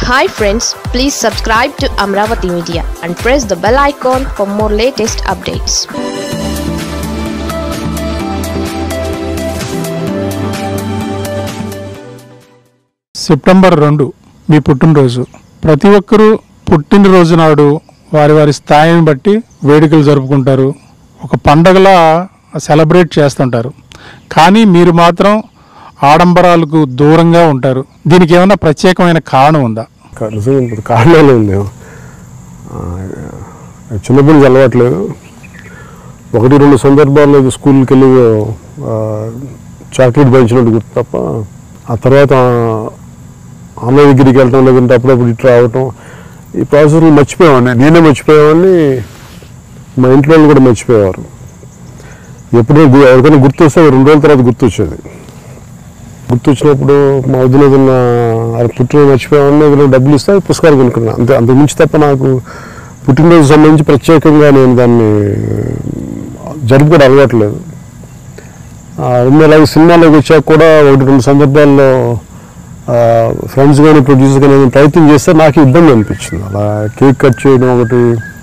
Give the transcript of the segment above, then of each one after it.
hi friends please subscribe to Amaravati media and press the bell icon for more latest updates September రెండు మీ పుట్టినరోజు ప్రతి ఒక్కరూ పుట్టినరోజు నాడు వారి వారి స్థాయిని బట్టి వేడుకలు జరుపుకుంటారు ఒక పండగలా సెలబ్రేట్ చేస్తుంటారు కానీ మీరు మాత్రం ఆడంబరాలకు దూరంగా ఉంటారు దీనికి ఏమైనా ప్రత్యేకమైన కారణం ఉందా కా- నిజంగా ఇప్పుడు కారణాలు ఏం లేవు ఆ, చిన్నప్పటి నుంచి అలవాట్లేదు ఒకటి రెండు సందర్భాల్లో ఇది స్కూల్కి వెళ్ళి ఆ, చాక్లెట్ పెంచినట్టు గుర్తు తప్ప ఆ తర్వాత అమ్మాయి దగ్గరికి వెళ్ళటం లేదంటే అప్పుడప్పుడు ఇటు రావటం ఈ ప్రాసెస్లో మర్చిపోయేవాడిని నేనే మర్చిపోయేవాడిని మా ఇంట్లో వాళ్ళు కూడా మర్చిపోయేవారు ఎప్పుడో గు- ఎవరికైనా గుర్తొస్తే రెండు రోజుల తర్వాత గుర్తొచ్చేది గుర్తొచ్చినప్పుడు మా వదిన ఏదైనా అది పుట్టినరోజు మర్చిపోయామని ఏదైనా డబ్బులు ఇస్తే అది పుస్తకాలు కొనుక్కున్నాను అంతే అంతకు మించి తప్ప నాకు పుట్టినరోజు సంబంధించి ప్రత్యేకంగా నేను దాన్ని జరుపుకోవడం అలవాట్లేదు ఆ, రెండు అలాగే సినిమాలోకి వచ్చాక కూడా ఒకటి రెండు సందర్భాల్లో ఫ్రెండ్స్ కానీ ప్రొడ్యూసర్ కానీ ఏదైనా ప్రయత్నం చేస్తే నాకు ఇబ్బంది అనిపించింది అలా కేక్ కట్ చేయడం ఒకటి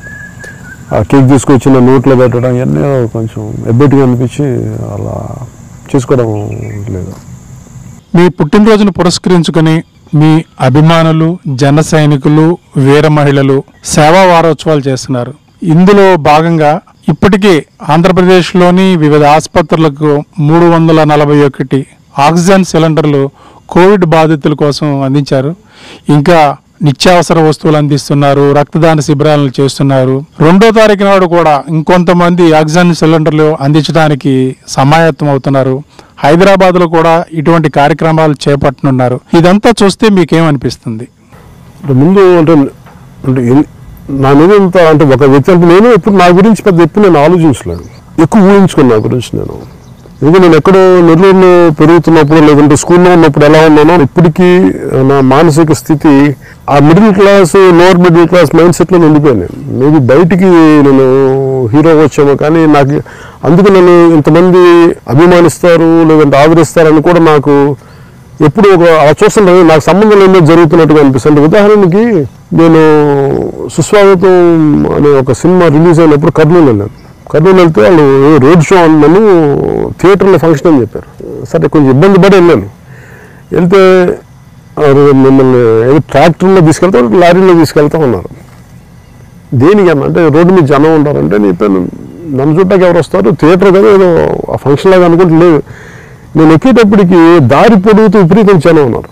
ఆ కేక్ తీసుకొచ్చి నా నోట్లో పెట్టడం ఇవన్నీ కొంచెం ఎబ్బెట్టుగా అనిపించి అలా చేసుకోవడం లేదు మీ పుట్టినరోజును పురస్కరించుకొని మీ అభిమానులు జన సైనికులు వీర మహిళలు సేవా వారోత్సవాలు చేస్తున్నారు ఇందులో భాగంగా ఇప్పటికీ ఆంధ్రప్రదేశ్లోని వివిధ ఆసుపత్రులకు మూడు వందల నలభై ఒకటి ఆక్సిజన్ సిలిండర్లు కోవిడ్ బాధితుల కోసం అందించారు ఇంకా నిత్యావసర వస్తువులు అందిస్తున్నారు రక్తదాన శిబిరాలను చేస్తున్నారు రెండో తారీఖు నాడు కూడా ఇంకొంతమంది ఆక్సిజన్ సిలిండర్లు అందించడానికి సమాయత్తం అవుతున్నారు హైదరాబాద్ లో కూడా ఇటువంటి కార్యక్రమాలు చేపట్టనున్నారు ఇదంతా చూస్తే మీకేమనిపిస్తుంది అంటే ముందు అంటే అంటే ఎన్- నా మీద ఇంత అంటే ఒక వ్యక్తి అంటే నేను ఎప్పుడు నా గురించి పెద్ద ఎప్పుడు నేను ఆలోచించలేదు ఎక్కువ ఊహించుకున్నా నా గురించి నేను ఎందుకంటే నేను ఎక్కడో నెల్లూరులో పెరుగుతున్నప్పుడు లేదంటే స్కూల్లో ఉన్నప్పుడు ఎలా ఉన్నానో ఇప్పటికీ నా మానసిక స్థితి ఆ middle class lower middle class mind సెట్లో ఉండిపోయాను నేను మేబీ బయటికి నేను హీరో వచ్చామో కానీ నాకు అందుకు నన్ను ఇంతమంది అభిమానిస్తారు లేదంటే ఆదరిస్తారని కూడా నాకు ఎప్పుడు ఒక అలా చూస్తుంటే నాకు సంబంధం లేదో జరుగుతున్నట్టుగా అనిపిస్తుంది ఉదాహరణకి నేను సుస్వాగతం అనే ఒక సినిమా రిలీజ్ అయినప్పుడు కర్నూలు వెళ్ళాను కర్నూలు వెళ్తే వాళ్ళు ఏ రోడ్ షో అన్నాను థియేటర్లో ఫంక్షన్ అని చెప్పారు సరే కొంచెం ఇబ్బంది పడి వెళ్ళాను వెళ్తే వారు మిమ్మల్ని ఏదో ట్రాక్టర్లో తీసుకెళ్తా లారీలో తీసుకెళ్తా ఉన్నారు దేనికన్నా అంటే రోడ్డు మీద జనం ఉంటారంటే నీ పేరు నన్ను చుట్టాకి ఎవరు వస్తారు థియేటర్ కదా ఏదో ఆ ఫంక్షన్ లాగా అనుకుంటే లేదు నేను ఎక్కేటప్పటికి దారి పొడుగుతూ విపరీతం జనం ఉన్నారు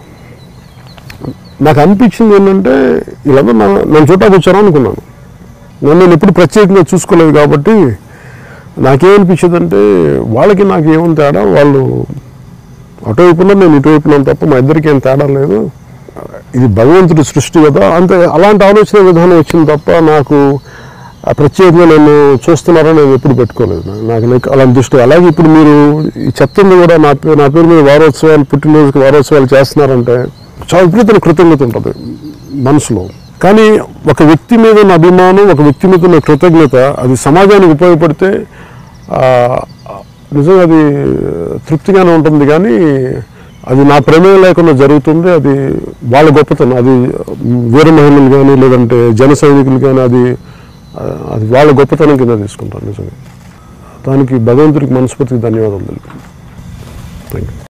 నాకు అనిపించింది ఏంటంటే వీళ్ళందరూ నా నన్ను చుట్టాకి వచ్చారు అనుకున్నాను నన్ను నేను ఎప్పుడు ప్రత్యేకంగా చూసుకోలేదు కాబట్టి నాకేమనిపించింది అంటే వాళ్ళకి నాకు ఏముంది తేడా వాళ్ళు అటువైపున నేను ఇటువైపున్నాను తప్ప మా ఇద్దరికి ఏం తేడా లేదు ఇది భగవంతుడి సృష్టి కదా అంతే అలాంటి ఆలోచన విధానం వచ్చింది తప్ప నాకు ఆ ప్రత్యేకంగా నన్ను చూస్తున్నారని నేను ఎప్పుడు పెట్టుకోలేదు నాకు- నాకు నాకు అలాంటి దృష్టి అలాగే ఇప్పుడు మీరు ఈ చెప్తుంది కూడా నా పేరు నా పేరు మీద వారోత్సవాలు పుట్టినరోజుకి వారోత్సవాలు చేస్తున్నారంటే చాలా విపరీతమైన కృతజ్ఞత ఉంటుంది మనసులో కానీ ఒక వ్యక్తి మీద ఉన్న అభిమానం ఒక వ్యక్తి మీద ఉన్న కృతజ్ఞత అది సమాజానికి ఉపయోగపడితే ఆ, నిజంగా అది తృప్తిగానే ఉంటుంది కానీ అది నా ప్రమేయం లేకుండా జరుగుతుంది అది వాళ్ళ గొప్పతనం అది వీర మహిళలు కానీ లేదంటే జన సైనికులు కానీ అది ఆ, అది వాళ్ళ గొప్పతనం కింద తీసుకుంటాను నిజంగా దానికి భగవంతుడికి మనస్ఫూర్తికి ధన్యవాదాలు తెలుపు థ్యాంక్ యూ